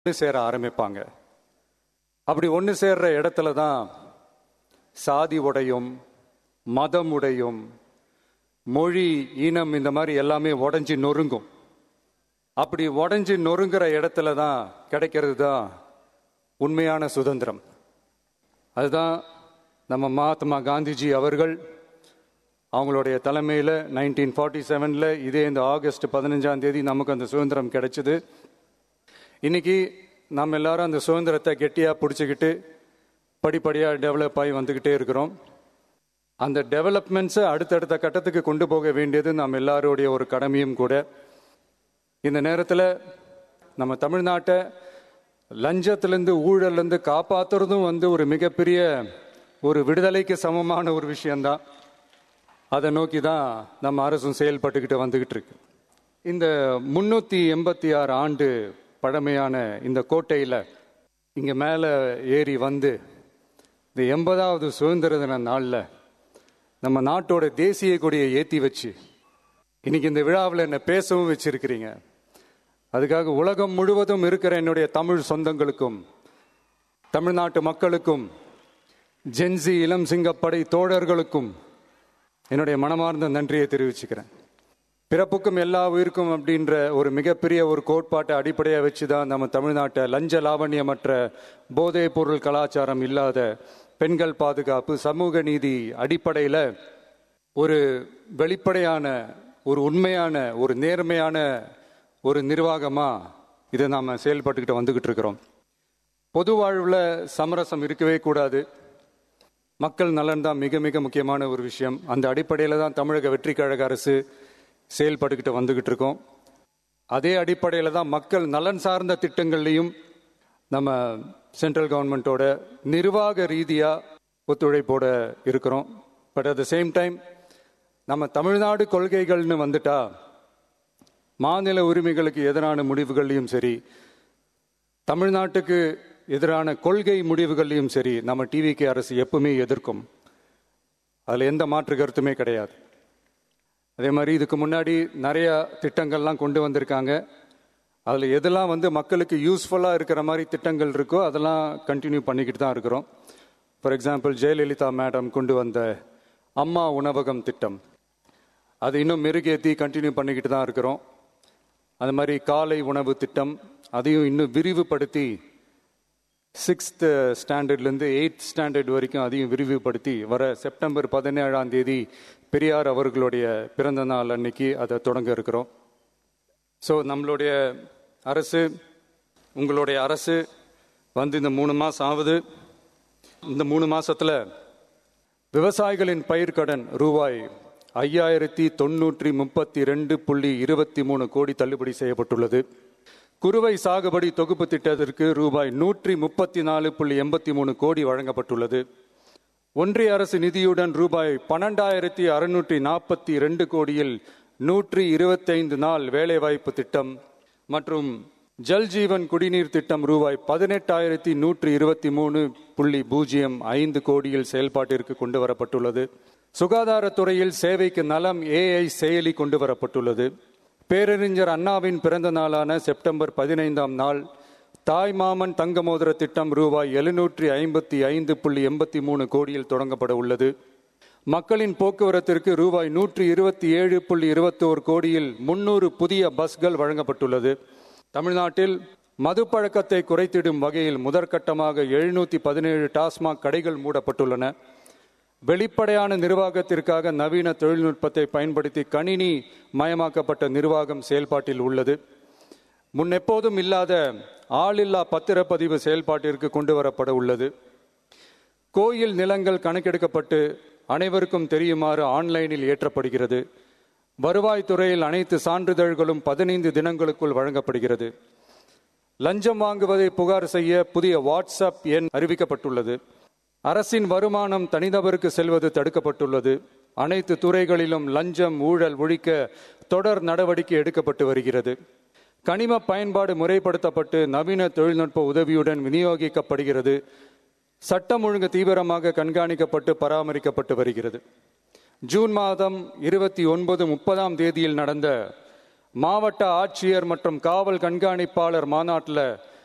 ஒன்று சேர ஆரம்பிப்பாங்க அப்படி ஒன்று சேர்ற இடத்துல தான் சாதி உடையும் மதம் உடையும் மொழி இனம் இந்த மாதிரி எல்லாமே உடஞ்சி நொறுங்கும் அப்படி உடஞ்சி நொறுங்குற இடத்துல தான் கிடைக்கிறது தான் உண்மையான சுதந்திரம் அதுதான் நம்ம மகாத்மா காந்திஜி அவர்கள் அவங்களுடைய தலைமையில் நைன்டீன் ஃபார்ட்டி செவனில் இதே இந்த ஆகஸ்ட் பதினஞ்சாம் தேதி நமக்கு அந்த சுதந்திரம் கிடைச்சது இன்னைக்கு நம்ம எல்லாரும் அந்த சுதந்திரத்தை கெட்டியாக பிடிச்சிக்கிட்டு படிப்படியாக டெவலப் ஆகி வந்துக்கிட்டே இருக்கிறோம் அந்த டெவலப்மெண்ட்ஸை அடுத்தடுத்த கட்டத்துக்கு கொண்டு போக வேண்டியது நம்ம எல்லாருடைய ஒரு கடமையும் கூட இந்த நேரத்தில் நம்ம தமிழ்நாட்டை லஞ்சத்திலேருந்து ஊழல்லேருந்து காப்பாற்றுறதும் வந்து ஒரு மிகப்பெரிய ஒரு விடுதலைக்கு சமமான ஒரு விஷயந்தான் அதை நோக்கி தான் நம்ம அரசும் செயல்பட்டுக்கிட்டு வந்துக்கிட்டு இருக்கு இந்த முன்னூற்றி எண்பத்தி ஆறு ஆண்டு பழமையான இந்த கோட்டையில் இங்கே மேலே ஏறி வந்து இந்த எண்பதாவது சுதந்திர தின நாளில் நம்ம நாட்டோட தேசிய கொடியை ஏற்றி வச்சு இன்னைக்கு இந்த விழாவில் என்னை பேசவும் வச்சிருக்கிறீங்க அதுக்காக உலகம் முழுவதும் இருக்கிற என்னுடைய தமிழ் சொந்தங்களுக்கும் தமிழ்நாட்டு மக்களுக்கும் ஜென்சி இளம் சிங்கப்படை தோழர்களுக்கும் என்னுடைய மனமார்ந்த நன்றியை தெரிவிச்சுக்கிறேன் பிறப்புக்கும் எல்லா உயிருக்கும் அப்படின்ற ஒரு மிகப்பெரிய ஒரு கோட்பாட்டை அடிப்படையாக வச்சு தான் நம்ம தமிழ்நாட்டை லஞ்ச லாவண்யமற்ற போதைப் பொருள் கலாச்சாரம் இல்லாத பெண்கள் பாதுகாப்பு சமூக நீதி அடிப்படையில் ஒரு வெளிப்படையான ஒரு உண்மையான ஒரு நேர்மையான ஒரு நிர்வாகமாக இதை நாம் செயல்பட்டுக்கிட்டு வந்துக்கிட்டு இருக்கிறோம் பொது வாழ்வில் சமரசம் இருக்கவே கூடாது மக்கள் நலன் தான் மிக மிக முக்கியமான ஒரு விஷயம் அந்த அடிப்படையில் தான் தமிழக வெற்றி கழக அரசு செயல்பட்டுக்கிட்டு வந்துக்கிட்டு இருக்கோம் அதே அடிப்படையில் தான் மக்கள் நலன் சார்ந்த திட்டங்கள்லையும் நம்ம சென்ட்ரல் கவர்மெண்ட்டோட நிர்வாக ரீதியாக ஒத்துழைப்போட இருக்கிறோம் but at the same time நம்ம தமிழ்நாடு கொள்கைகள்னு வந்துட்டா மாநில உரிமைகளுக்கு எதிரான முடிவுகள்லையும் சரி தமிழ்நாட்டுக்கு எதிரான கொள்கை முடிவுகள்லையும் சரி நம்ம டிவிகே அரசு எப்பவுமே எதிர்க்கும் அதில் எந்த மாற்று கருத்துமே கிடையாது அதே மாதிரி இதுக்கு முன்னாடி நிறைய திட்டங்கள்லாம் கொண்டு வந்திருக்காங்க அதில் எதெல்லாம் வந்து மக்களுக்கு யூஸ்ஃபுல்லாக இருக்கிற மாதிரி திட்டங்கள் இருக்கோ அதெல்லாம் கண்டினியூ பண்ணிக்கிட்டு தான் இருக்கிறோம் ஃபார் எக்ஸாம்பிள் ஜெயலலிதா மேடம் கொண்டு வந்த அம்மா உணவகம் திட்டம் அது இன்னும் மெருகேற்றி கண்டினியூ பண்ணிக்கிட்டு தான் இருக்கிறோம் அது மாதிரி காலை உணவு திட்டம் அதையும் இன்னும் விரிவுபடுத்தி சிக்ஸ்த் ஸ்டாண்டர்ட்லேருந்து எயித் ஸ்டாண்டர்ட் வரைக்கும் அதையும் விரிவுபடுத்தி வர செப்டம்பர் பதினேழாம் தேதி பெரியார் அவர்களுடைய பிறந்த நாள் அன்னைக்கு அதை தொடங்க இருக்கிறோம் ஸோ நம்மளுடைய அரசு உங்களுடைய அரசு வந்து இந்த மூணு மாதம் ஆகுது இந்த மூணு மாசத்துல விவசாயிகளின் பயிர்க்கடன் ரூபாய் ஐயாயிரத்தி தொண்ணூற்றி முப்பத்தி ரெண்டு புள்ளி இருபத்தி மூணு கோடி தள்ளுபடி செய்யப்பட்டுள்ளது குறுவை சாகுபடி தொகுப்பு திட்டத்திற்கு ரூபாய் நூற்றி முப்பத்தி நாலு புள்ளி எண்பத்தி மூணு கோடி வழங்கப்பட்டுள்ளது ஒன்றிய அரசு நிதியுடன் ரூபாய் பன்னெண்டாயிரத்தி அறுநூற்றி நாற்பத்தி ரெண்டு கோடியில் நூற்றி இருபத்தைந்து நாள் வேலைவாய்ப்பு திட்டம் மற்றும் ஜல் ஜீவன் குடிநீர் திட்டம் ரூபாய் பதினெட்டாயிரத்தி நூற்றி இருபத்தி மூணு புள்ளி பூஜ்ஜியம் ஐந்து கோடியில் செயல்பாட்டிற்கு கொண்டு வரப்பட்டுள்ளது சுகாதாரத்துறையில் சேவைக்கு நலம் ஏஐ செயலி கொண்டு வரப்பட்டுள்ளது பேரறிஞர் அண்ணாவின் பிறந்த நாளான செப்டம்பர் பதினைந்தாம் நாள் தாய் மாமன் தங்க மோதிர திட்டம் ரூபாய் எழுநூற்றி ஐம்பத்தி ஐந்து புள்ளி எண்பத்தி மூணு கோடியில் தொடங்கப்பட உள்ளது மக்களின் போக்குவரத்திற்கு ரூபாய் நூற்றி இருபத்தி ஏழு புள்ளி இருபத்தோரு கோடியில் முன்னூறு புதிய பஸ்கள் வழங்கப்பட்டுள்ளது தமிழ்நாட்டில் மது பழக்கத்தை குறைத்திடும் வகையில் முதற்கட்டமாக எழுநூத்தி பதினேழு டாஸ்மாக் கடைகள் மூடப்பட்டுள்ளன வெளிப்படையான நிர்வாகத்திற்காக நவீன தொழில்நுட்பத்தை பயன்படுத்தி கணினி மயமாக்கப்பட்ட நிர்வாகம் செயல்பாட்டில் உள்ளது முன்னெப்போதும் இல்லாத ஆளில்லா பத்திரப்பதிவு செயல்பாட்டிற்கு கொண்டு வரப்பட உள்ளது கோயில் நிலங்கள் கணக்கெடுக்கப்பட்டு அனைவருக்கும் தெரியுமாறு ஆன்லைனில் ஏற்றப்படுகிறது வருவாய்த்துறையில் அனைத்து சான்றிதழ்களும் பதினைந்து தினங்களுக்குள் வழங்கப்படுகிறது லஞ்சம் வாங்குவதை புகார் செய்ய புதிய வாட்ஸ்அப் எண் அறிவிக்கப்பட்டுள்ளது அரசின் வருமானம் தனிநபருக்கு செல்வது தடுக்கப்பட்டுள்ளது அனைத்து துறைகளிலும் லஞ்சம் ஊழல் ஒழிக்க தொடர் நடவடிக்கை எடுக்கப்பட்டு வருகிறது கனிம பயன்பாடு முறைப்படுத்தப்பட்டு நவீன தொழில்நுட்ப உதவியுடன் விநியோகிக்கப்படுகிறது சட்டம் ஒழுங்கு தீவிரமாக கண்காணிக்கப்பட்டு பராமரிக்கப்பட்டு வருகிறது ஜூன் மாதம் இருபத்தி ஒன்பது முப்பதாம் தேதியில் நடந்த மாவட்ட ஆட்சியர் மற்றும் காவல் கண்காணிப்பாளர் மாநாட்டில்